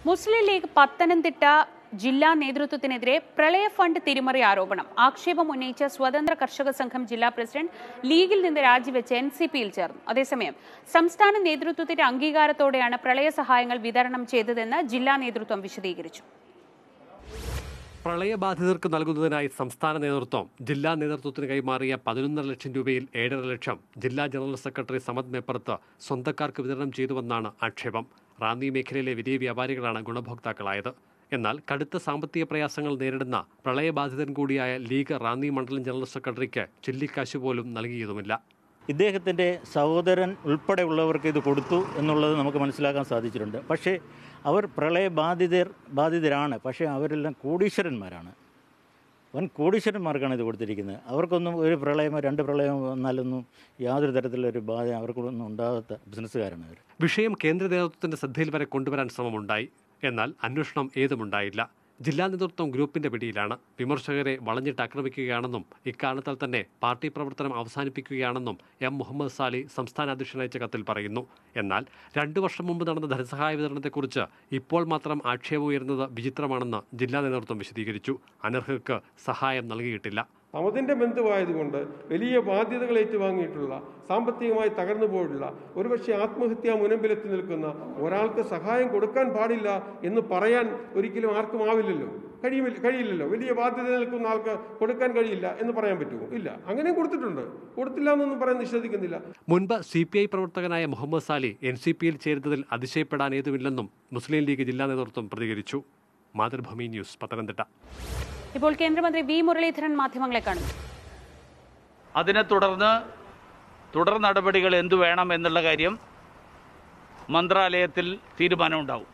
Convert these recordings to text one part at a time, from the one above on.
മുസ്ലിം league Pathanamthitta ജില്ലാ നേതൃത്വത്തിനെതിരെ പ്രളയ fund തിരിമറി ആരോപണം ആക്ഷേപം ഉന്നയിച്ച സ്വതന്ത്ര കർഷക സംഘം ജില്ലാ പ്രസിഡന്റ് ലീഗിൽ നിന്ന് രാജിവെച്ച് എൻ സി പിയിൽ ചേർന്നു അതേസമയം സംസ്ഥാന നേതൃത്വത്തിന്റെ അംഗീകാരത്തോടെയാണ് പ്രളയ സഹായങ്ങൾ വിതരണം ചെയ്തതെന്ന് ജില്ലാ നേതൃത്വം വിശദീകരിച്ചു പ്രളയബാധിതർക്ക് നൽകുന്നതിനായി സംസ്ഥാന നേതൃത്വം ജില്ലാ നേതൃത്വത്തിന് കൈമാറിയ പതിനൊന്നര ലക്ഷം രൂപയിൽ ഏഴര ലക്ഷം ജില്ലാ ജനറൽ സെക്രട്ടറി സമദ് മേപ്പറത്ത് സ്വന്തക്കാർക്ക് വിതരണം ചെയ്തുവെന്നാണ് ആക്ഷേപം റാന്നി മേഖലയിലെ വലിയ വ്യാപാരികളാണ് ഗുണഭോക്താക്കളായത് എന്നാൽ കടുത്ത സാമ്പത്തിക പ്രയാസങ്ങൾ നേരിടുന്ന പ്രളയബാധിതൻ കൂടിയായ ലീഗ് റാന്നി മണ്ഡലം ജനറൽ സെക്രട്ടറിക്ക് ചില്ലിക്കാശ് പോലും നൽകിയതുമില്ല ഇദ്ദേഹത്തിൻ്റെ സഹോദരൻ ഉൾപ്പെടെയുള്ളവർക്ക് ഇത് കൊടുത്തു എന്നുള്ളത് നമുക്ക് മനസ്സിലാക്കാൻ സാധിച്ചിട്ടുണ്ട് പക്ഷേ അവർ പ്രളയബാധിതർ ബാധിതരാണ് പക്ഷേ അവരെല്ലാം കോടീശ്വരന്മാരാണ് വൻ കോടീശ്വരന്മാർക്കാണ് ഇത് കൊടുത്തിരിക്കുന്നത് അവർക്കൊന്നും ഒരു പ്രളയമോ രണ്ട് പ്രളയമോ വന്നാലൊന്നും യാതൊരു തരത്തിലൊരു ബാധ അവർക്കൊന്നും ഉണ്ടാകാത്ത ബിസിനസ്സുകാരാണ് അവർ വിഷയം കേന്ദ്ര നേതൃത്വത്തിന്റെ ശ്രദ്ധയിൽ വരെ കൊണ്ടുവരാൻ ശ്രമമുണ്ടായി എന്നാൽ അന്വേഷണം ഏതുമുണ്ടായില്ല ജില്ലാ നേതൃത്വം ഗ്രൂപ്പിന്റെ പിടിയിലാണ് വിമർശകരെ വളഞ്ഞിട്ട് ആക്രമിക്കുകയാണെന്നും ഇക്കാരണത്താൽ തന്നെ പാർട്ടി പ്രവർത്തനം അവസാനിപ്പിക്കുകയാണെന്നും എം മുഹമ്മദ് സാലി സംസ്ഥാന അധ്യക്ഷൻ അയച്ച കത്തിൽ പറയുന്നു എന്നാൽ രണ്ടു വർഷം മുമ്പ് നടന്ന ധനസഹായ വിതരണത്തെക്കുറിച്ച് ഇപ്പോൾ മാത്രം ആക്ഷേപം ഉയരുന്നത് വിചിത്രമാണെന്ന് ജില്ലാ നേതൃത്വം വിശദീകരിച്ചു അനർഹർക്ക് സഹായം നൽകിയിട്ടില്ല സമതിൻ്റെ ബന്ധുവായതുകൊണ്ട് വലിയ ബാധ്യതകൾ ഏറ്റുവാങ്ങിയിട്ടുള്ള സാമ്പത്തികമായി തകർന്നു പോയിട്ടുള്ള ഒരുപക്ഷെ ആത്മഹത്യാ മുനമ്പിലെത്തി നിൽക്കുന്ന ഒരാൾക്ക് സഹായം കൊടുക്കാൻ പാടില്ല എന്ന് പറയാൻ ഒരിക്കലും ആർക്കും ആവില്ലല്ലോ കഴിയുമില്ല കഴിയില്ലല്ലോ വലിയ ബാധ്യത നിൽക്കുന്ന ആൾക്ക് കൊടുക്കാൻ കഴിയില്ല എന്ന് പറയാൻ പറ്റുമോ ഇല്ല അങ്ങനെയും കൊടുത്തിട്ടുണ്ട് കൊടുത്തില്ല എന്നൊന്നും പറയാൻ നിഷേധിക്കുന്നില്ല മുൻപ് സി പി ഐ പ്രവർത്തകനായ മുഹമ്മദ് സാലി എൻ സി പിയിൽ ചേരുന്നതിൽ അതിശയപ്പെടാൻ ഏതുമില്ലെന്നും മുസ്ലിം ലീഗ് ജില്ലാ നേതൃത്വം പ്രതികരിച്ചു മാതൃഭൂമി ന്യൂസ് പത്തനംതിട്ട ഇപ്പോൾ കേന്ദ്രമന്ത്രി വി മുരളീധരൻ മാധ്യമങ്ങളെ കാണുന്നു അതിനെ തുടർന്ന് തുടർ നടപടികൾ എന്തു വേണം എന്നുള്ള കാര്യം മന്ത്രാലയത്തിൽ തീരുമാനമുണ്ടാവും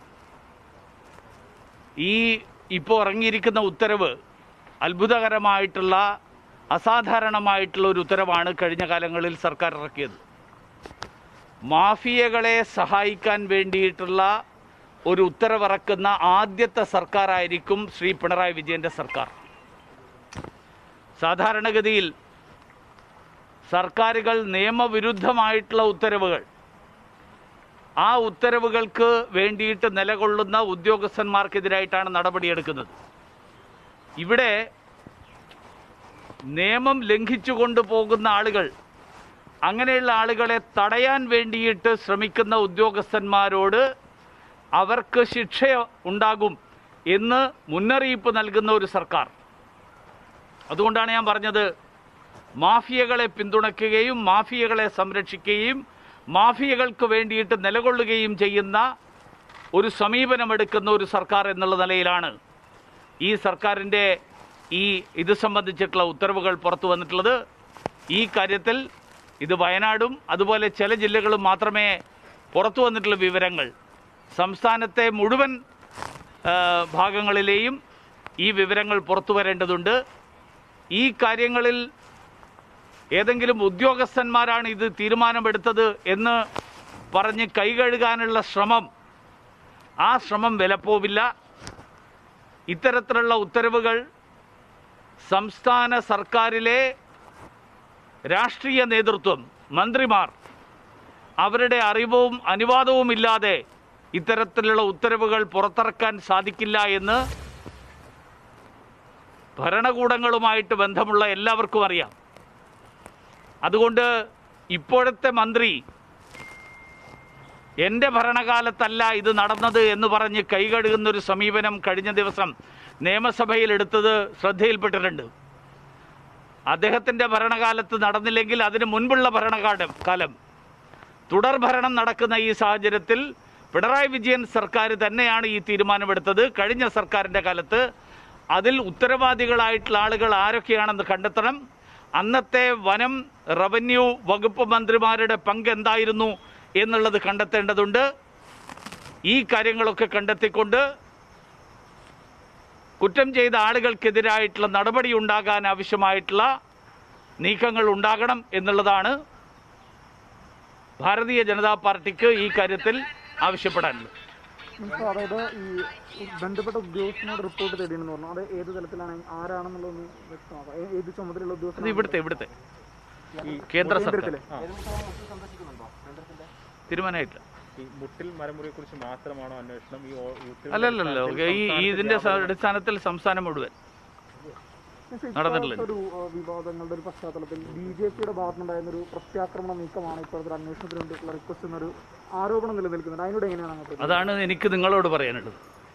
ഈ ഇപ്പോൾ ഇറങ്ങിയിരിക്കുന്ന ഉത്തരവ് അത്ഭുതകരമായിട്ടുള്ള അസാധാരണമായിട്ടുള്ള ഒരു ഉത്തരവാണ് കഴിഞ്ഞ കാലങ്ങളിൽ സർക്കാർ ഇറക്കിയത് മാഫിയകളെ സഹായിക്കാൻ വേണ്ടിയിട്ടുള്ള ഒരു ഉത്തരവിറക്കുന്ന ആദ്യത്തെ സർക്കാരായിരിക്കും ശ്രീ പിണറായി വിജയന്റെ സർക്കാർ സാധാരണഗതിയിൽ സർക്കാരുകൾ നിയമവിരുദ്ധമായിട്ടുള്ള ഉത്തരവുകൾ ആ ഉത്തരവുകൾക്ക് വേണ്ടിയിട്ട് നിലകൊള്ളുന്ന ഉദ്യോഗസ്ഥന്മാർക്കെതിരായിട്ടാണ് നടപടിയെടുക്കുന്നത് ഇവിടെ നിയമം ലംഘിച്ചു കൊണ്ടുപോകുന്ന ആളുകൾ അങ്ങനെയുള്ള ആളുകളെ തടയാൻ വേണ്ടിയിട്ട് ശ്രമിക്കുന്ന ഉദ്യോഗസ്ഥന്മാരോട് അവർക്ക് ശിക്ഷ ഉണ്ടാകും എന്ന് മുന്നറിയിപ്പ് നൽകുന്ന ഒരു സർക്കാർ അതുകൊണ്ടാണ് ഞാൻ പറഞ്ഞത് മാഫിയകളെ പിന്തുണയ്ക്കുകയും മാഫിയകളെ സംരക്ഷിക്കുകയും മാഫിയകൾക്ക് വേണ്ടിയിട്ട് നിലകൊള്ളുകയും ചെയ്യുന്ന ഒരു സമീപനമെടുക്കുന്ന ഒരു സർക്കാർ എന്നുള്ള നിലയിലാണ് ഈ സർക്കാരിൻ്റെ ഈ ഇത് സംബന്ധിച്ചിട്ടുള്ള ഉത്തരവുകൾ പുറത്തു വന്നിട്ടുള്ളത് ഈ കാര്യത്തിൽ ഇത് വയനാടും അതുപോലെ ചില ജില്ലകളും മാത്രമേ പുറത്തു വന്നിട്ടുള്ള വിവരങ്ങൾ സംസ്ഥാനത്തെ മുഴുവൻ ആ, ഭാഗങ്ങളിലെയും ഈ വിവരങ്ങൾ പുറത്തു വരേണ്ടതുണ്ട് ഈ കാര്യങ്ങളിൽ ഏതെങ്കിലും ഉദ്യോഗസ്ഥന്മാരാണ് ഇത് തീരുമാനമെടുത്തത് എന്ന് പറഞ്ഞ് കൈകഴുകാനുള്ള ശ്രമം ആ ശ്രമം വിലപ്പോവില്ല ഇത്തരത്തിലുള്ള ഉത്തരവുകൾ സംസ്ഥാന സർക്കാരിലെ രാഷ്ട്രീയ നേതൃത്വം മന്ത്രിമാർ അവരുടെ അറിവും അനുവാദവും ഇല്ലാതെ ഇത്തരത്തിലുള്ള ഉത്തരവുകൾ പുറത്തിറക്കാൻ സാധിക്കില്ല എന്ന് ഭരണകൂടങ്ങളുമായിട്ട് ബന്ധമുള്ള എല്ലാവർക്കും അറിയാം അതുകൊണ്ട് ഇപ്പോഴത്തെ മന്ത്രി എൻ്റെ ഭരണകാലത്തല്ല ഇത് നടന്നത് എന്ന് പറഞ്ഞ് കൈകഴുകുന്ന ഒരു സമീപനം കഴിഞ്ഞ ദിവസം നിയമസഭയിൽ എടുത്തത് ശ്രദ്ധയിൽപ്പെട്ടിട്ടുണ്ട് അദ്ദേഹത്തിൻ്റെ ഭരണകാലത്ത് നടന്നില്ലെങ്കിൽ അതിന് മുൻപുള്ള ഭരണകാലം കാലം തുടർ ഭരണം നടക്കുന്ന ഈ സാഹചര്യത്തിൽ പിണറായി വിജയൻ സർക്കാർ തന്നെയാണ് ഈ തീരുമാനമെടുത്തത് കഴിഞ്ഞ സർക്കാരിൻ്റെ കാലത്ത് അതിൽ ഉത്തരവാദികളായിട്ടുള്ള ആളുകൾ ആരൊക്കെയാണെന്ന് കണ്ടെത്തണം അന്നത്തെ വനം റവന്യൂ വകുപ്പ് മന്ത്രിമാരുടെ പങ്ക് എന്തായിരുന്നു എന്നുള്ളത് കണ്ടെത്തേണ്ടതുണ്ട് ഈ കാര്യങ്ങളൊക്കെ കണ്ടെത്തിക്കൊണ്ട് കുറ്റം ചെയ്ത ആളുകൾക്കെതിരായിട്ടുള്ള നടപടി ഉണ്ടാകാൻ ആവശ്യമായിട്ടുള്ള നീക്കങ്ങൾ ഉണ്ടാകണം എന്നുള്ളതാണ് ഭാരതീയ ജനതാ പാർട്ടിക്ക് ഈ കാര്യത്തിൽ ആവശ്യപ്പെടാനുള്ളത് ഇപ്പോൾ അതായത് ഈ ബന്ധപ്പെട്ട ഉദ്യോഗസ്ഥനോട് റിപ്പോർട്ട് തേടിയെന്ന് പറഞ്ഞു അത് ഏത് തലത്തിലാണ് ആരാണെന്നുള്ളതൊന്ന് വ്യക്തമാക്കാം ഏ- ഏത് ചുമതലയുള്ള അത് ഉദ്യോഗസ്ഥൻ ഇവിടുത്തെ ഇവിടുത്തെ ഈ കേന്ദ്ര സർക്കാർ കേന്ദ്രത്തിലെ തീരുമാനമായിട്ടില്ല ഈ മുട്ടിൽ മരമുറിയെ കുറിച്ച് മാത്രമാണോ അന്വേഷണം ഈ ഓ- യൂത്തിൽ അല്ലല്ലല്ലോ ഈ ഈ ഇതിന്റെ സ- അടിസ്ഥാനത്തിൽ സംസ്ഥാനം മുഴുവൻ നടന്നിട്ടില്ല. ഒരു ആ, വിവാദങ്ങളുടെ ഒരു പശ്ചാത്തലത്തിൽ ബി ജെ പിയുടെ ഭാഗത്തുനിന്നുണ്ടായിരുന്ന ഒരു പ്രത്യാക്രമണ നീക്കമാണ് ഇപ്പോഴത്തെ ഒരു അന്വേഷണത്തിന് വേണ്ടിയിട്ടുള്ള റിക്വസ്റ്റ് എന്നൊരു ആരോപണം നിലനിൽക്കുന്നുണ്ട് അതിനോട് എങ്ങനെയാണ് അങ്ങ് പ്രതികരിക്കുന്നത്? അതാണ് എനിക്ക് നിങ്ങളോട് പറയാനുള്ളത്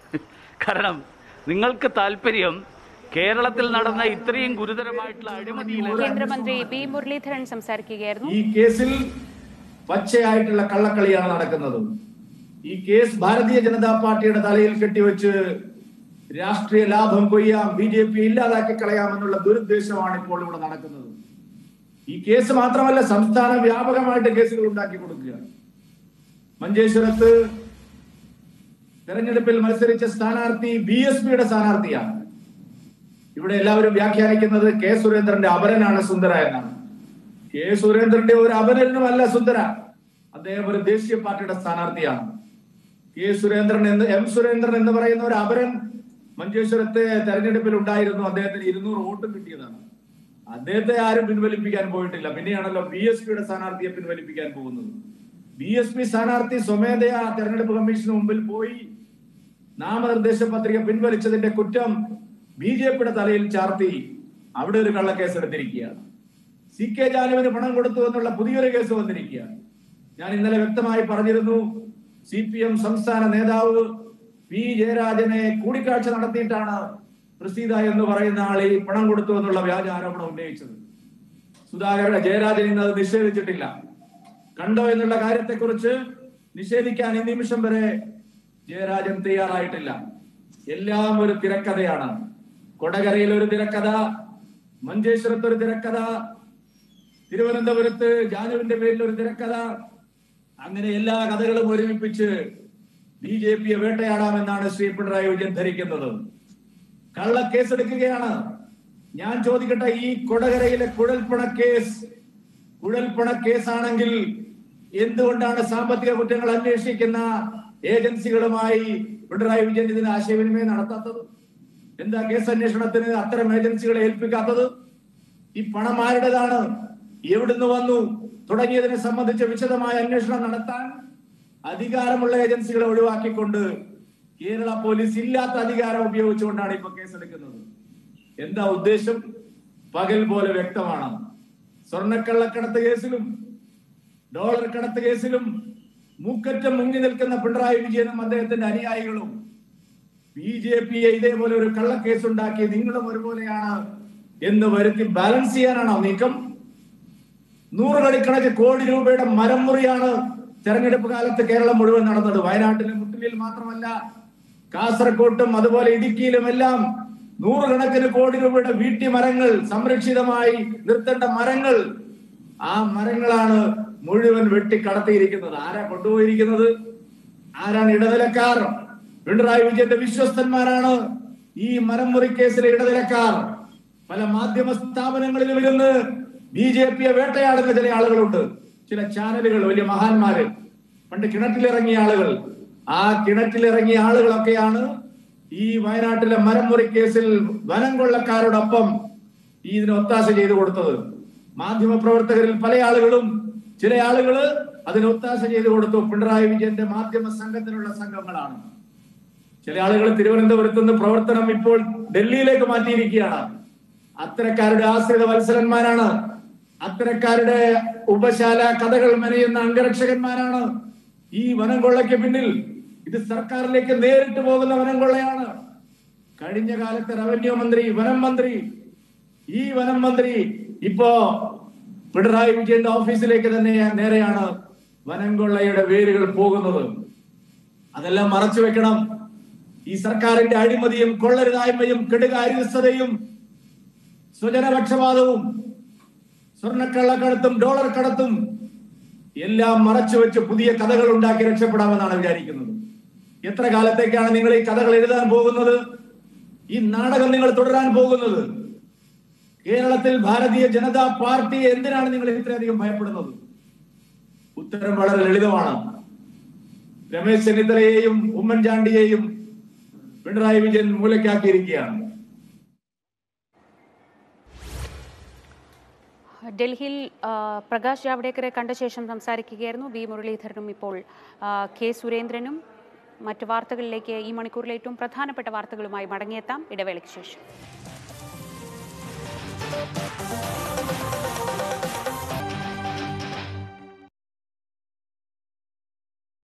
കാരണം നിങ്ങൾക്ക് താല്പര്യം കേരളത്തിൽ നടന്ന ഇത്രയും ഗുരുതരമായിട്ടുള്ള അഴിമതിയിൽ കേന്ദ്രമന്ത്രി ബി മുരളീധരൻ സംസാരിക്കുകയായിരുന്നു ഈ കേസിൽ പച്ചയായിട്ടുള്ള കള്ളക്കളിയാണ് നടക്കുന്നത് ഈ കേസ് ഭാരതീയ ജനതാ പാർട്ടിയുടെ തലയിൽ കെട്ടിവെച്ച് രാഷ്ട്രീയ ലാഭം കൊയ്യാം ബി ജെ പി ഇല്ലാതാക്കി കളയാമെന്നുള്ള ദുരുദ്ദേശമാണ് ഇപ്പോൾ ഇവിടെ നടക്കുന്നത് ഈ കേസ് മാത്രമല്ല സംസ്ഥാന വ്യാപകമായിട്ട് കേസുകൾ ഉണ്ടാക്കി കൊടുക്കുക മഞ്ചേശ്വരത്ത് തെരഞ്ഞെടുപ്പിൽ മത്സരിച്ച സ്ഥാനാർത്ഥി ബി എസ് പിയുടെ സ്ഥാനാർത്ഥിയാണ് ഇവിടെ എല്ലാവരും വ്യാഖ്യാനിക്കുന്നത് കെ സുരേന്ദ്രന്റെ അപരനാണ് സുന്ദര എന്നാണ് കെ സുരേന്ദ്രന്റെ ഒരു അപരനുമല്ല സുന്ദര അദ്ദേഹം ഒരു ദേശീയ പാർട്ടിയുടെ സ്ഥാനാർത്ഥിയാണ് കെ സുരേന്ദ്രൻ എന്ന് എം സുരേന്ദ്രൻ എന്ന് പറയുന്ന ഒരു അപരൻ മഞ്ചേശ്വരത്തെ തെരഞ്ഞെടുപ്പിൽ ഉണ്ടായിരുന്നു അദ്ദേഹത്തിന് ഇരുന്നൂറ് വോട്ടും കിട്ടിയതാണ് അദ്ദേഹത്തെ ആരും പിൻവലിപ്പിക്കാൻ പോയിട്ടില്ല പിന്നെയാണല്ലോ ബി എസ് പിയുടെ സ്ഥാനാർത്ഥിയെ പിൻവലിപ്പിക്കാൻ പോകുന്നത് ബി എസ് പി സ്ഥാനാർത്ഥി സ്വമേധയാ തെരഞ്ഞെടുപ്പ് കമ്മീഷന് മുമ്പിൽ പോയി നാമനിർദ്ദേശ പത്രിക പിൻവലിച്ചതിന്റെ കുറ്റം ബി ജെ പിയുടെ തലയിൽ ചാർത്തി അവിടെ ഒരു കള്ളക്കേസ് എടുത്തിരിക്കുകയാണ് സി കെ ജാനുവിന് പണം കൊടുത്തു എന്നുള്ള പുതിയൊരു കേസ് വന്നിരിക്കുകയാണ് ഞാൻ ഇന്നലെ വ്യക്തമായി പറഞ്ഞിരുന്നു സി പി എം സംസ്ഥാന നേതാവ് പി ജയരാജനെ കൂടിക്കാഴ്ച നടത്തിയിട്ടാണ് പ്രസീത എന്ന് പറയുന്ന ആളെ ഈ പണം കൊടുത്തു എന്നുള്ള വ്യാജ ആരോപണം ഉന്നയിച്ചത് സുധാകരൻ ജയരാജൻ ഇന്ന് അത് നിഷേധിച്ചിട്ടില്ല കണ്ടോ എന്നുള്ള കാര്യത്തെക്കുറിച്ച് നിഷേധിക്കാൻ ഈ നിമിഷം വരെ ജയരാജൻ തയ്യാറായിട്ടില്ല എല്ലാം ഒരു തിരക്കഥയാണ് കൊടകരയിൽ ഒരു തിരക്കഥ മഞ്ചേശ്വരത്ത് ഒരു തിരക്കഥ തിരുവനന്തപുരത്ത് ജാനുവിന്റെ പേരിൽ ഒരു തിരക്കഥ അങ്ങനെ എല്ലാ കഥകളും ഒരുമിപ്പിച്ച് ബി ജെ പിയെ വേട്ടയാടാമെന്നാണ് ശ്രീ പിണറായി വിജയൻ ധരിക്കുന്നത് കള്ളക്കേസെടുക്കുകയാണ് ഞാൻ ചോദിക്കട്ടെ ഈ കൊടകരയിലെ കുഴൽപ്പണ കേസ് കുഴൽപ്പണ കേസാണെങ്കിൽ എന്തുകൊണ്ടാണ് സാമ്പത്തിക കുറ്റങ്ങൾ അന്വേഷിക്കുന്ന ഏജൻസികളുമായി പിണറായി വിജയൻ ഇതിന് ആശയവിനിമയം നടത്താത്തത് എന്താ കേസ് അന്വേഷണത്തിന് അത്തരം ഏജൻസികളെ ഏൽപ്പിക്കാത്തത് ഈ പണം ആരുടേതാണ് എവിടുന്ന് വന്നു തുടങ്ങിയതിനെ സംബന്ധിച്ച് വിശദമായ അന്വേഷണം നടത്താൻ അധികാരമുള്ള ഏജൻസികളെ ഒഴിവാക്കിക്കൊണ്ട് കേരള പോലീസ് ഇല്ലാത്ത അധികാരം ഉപയോഗിച്ചുകൊണ്ടാണ് ഇപ്പൊ കേസെടുക്കുന്നത് എന്താ ഉദ്ദേശം പകൽ പോലെ വ്യക്തമാണ് സ്വർണ്ണക്കള്ളക്കടത്ത് കേസിലും ഡോളർ കടത്ത് കേസിലും മൂക്കറ്റം മുങ്ങി നിൽക്കുന്ന പിണറായി വിജയനും അദ്ദേഹത്തിന്റെ അനുയായികളും ബി ജെ പിയെ ഇതേപോലെ ഒരു കള്ളക്കേസ് ഉണ്ടാക്കി നിങ്ങളും ഒരുപോലെയാണ് എന്ന് വരുത്തി ബാലൻസ് ചെയ്യാനാണോ നീക്കം നൂറുകണക്കിന് കോടി രൂപയുടെ മരം മുറിയാണ് തെരഞ്ഞെടുപ്പ് കാലത്ത് കേരളം മുഴുവൻ നടന്നത് വയനാട്ടിലെ മുട്ടിലിൽ മാത്രമല്ല കാസർകോട്ടും അതുപോലെ ഇടുക്കിയിലും എല്ലാം നൂറുകണക്കിന് കോടി രൂപയുടെ വീട്ടി മരങ്ങൾ സംരക്ഷിതമായി നിർത്തേണ്ട മരങ്ങൾ ആ മരങ്ങളാണ് മുഴുവൻ വെട്ടി കടത്തിയിരിക്കുന്നത് ആരാ കൊണ്ടുപോയിരിക്കുന്നത് ആരാണ് ഇടനിലക്കാർ പിണറായി വിജയന്റെ വിശ്വസ്തന്മാരാണ് ഈ മരം മുറി കേസിലെ ഇടനിലക്കാർ പല മാധ്യമ സ്ഥാപനങ്ങളിലും ഇരുന്ന് ബി ജെ പിയെ വേട്ടയാടുന്ന ചില ആളുകളുണ്ട് ചില ചാനലുകൾ വലിയ മഹാന്മാര് പണ്ട് കിണറ്റിലിറങ്ങിയ ആളുകൾ ആ കിണറ്റിലിറങ്ങിയ ആളുകളൊക്കെയാണ് ഈ വയനാട്ടിലെ മരം മുറി കേസിൽ വനം കൊള്ളക്കാരോടൊപ്പം ഈ ഇതിന് ഒത്താശ ചെയ്തു കൊടുത്തത് മാധ്യമ പ്രവർത്തകരിൽ പല ആളുകളും ചില ആളുകള് അതിന് ഒത്താശ ചെയ്തു കൊടുത്തു പിണറായി വിജയന്റെ മാധ്യമ സംഘത്തിനുള്ള സംഘങ്ങളാണ് ചില ആളുകൾ തിരുവനന്തപുരത്ത് നിന്ന് പ്രവർത്തനം ഇപ്പോൾ ഡൽഹിയിലേക്ക് മാറ്റിയിരിക്കുകയാണ് അത്തരക്കാരുടെ ആശ്രിത വത്സരന്മാരാണ് അത്തരക്കാരുടെ ഉപശാല കഥകൾ മെനയുന്ന അംഗരക്ഷകന്മാരാണ് ഈ വനം കൊള്ളയ്ക്ക് പിന്നിൽ ഇത് സർക്കാരിലേക്ക് നേരിട്ട് പോകുന്ന വനം കൊള്ളയാണ് കഴിഞ്ഞ കാലത്തെ റവന്യൂ മന്ത്രി വനം മന്ത്രി ഈ വനം മന്ത്രി ഇപ്പോ പിണറായി വിജയന്റെ ഓഫീസിലേക്ക് തന്നെ നേരെയാണ് വനം കൊള്ളയുടെ വേരുകൾ പോകുന്നത് അതെല്ലാം മറച്ചു വെക്കണം ഈ സർക്കാരിന്റെ അഴിമതിയും കൊള്ളരുതായ്മയും കെടുകാര്യസ്ഥതയും സ്വജനപക്ഷപാതവും സ്വർണ്ണക്കള്ളക്കടത്തും ഡോളർ കടത്തും എല്ലാം മറച്ചു വെച്ച് പുതിയ കഥകൾ ഉണ്ടാക്കി രക്ഷപ്പെടാമെന്നാണ് വിചാരിക്കുന്നത് എത്ര കാലത്തേക്കാണ് നിങ്ങൾ ഈ കഥകൾ എഴുതാൻ പോകുന്നത് ഈ നാടകം നിങ്ങൾ തുടരാൻ പോകുന്നത് കേരളത്തിൽ ഭാരതീയ ജനതാ പാർട്ടി എന്തിനാണ് നിങ്ങൾ ഇത്രയധികം ഭയപ്പെടുന്നത് ഉത്തരം വളരെ ലളിതമാണ് രമേശ് ചെന്നിത്തലയെയും ഉമ്മൻചാണ്ടിയെയും പിണറായി വിജയൻ മൂലക്കാക്കിയിരിക്കുകയാണ് ഡൽഹിയിൽ ആ, പ്രകാശ് ജാവ്ദേക്കറെ കണ്ട ശേഷം സംസാരിക്കുകയായിരുന്നു വി മുരളീധരനും ഇപ്പോൾ ആ, കെ സുരേന്ദ്രനും മറ്റു വാർത്തകളിലേക്ക് ഈ മണിക്കൂറിലെ ഏറ്റവും പ്രധാനപ്പെട്ട വാർത്തകളുമായി മടങ്ങിയെത്താം ഇടവേളയ്ക്ക് ശേഷം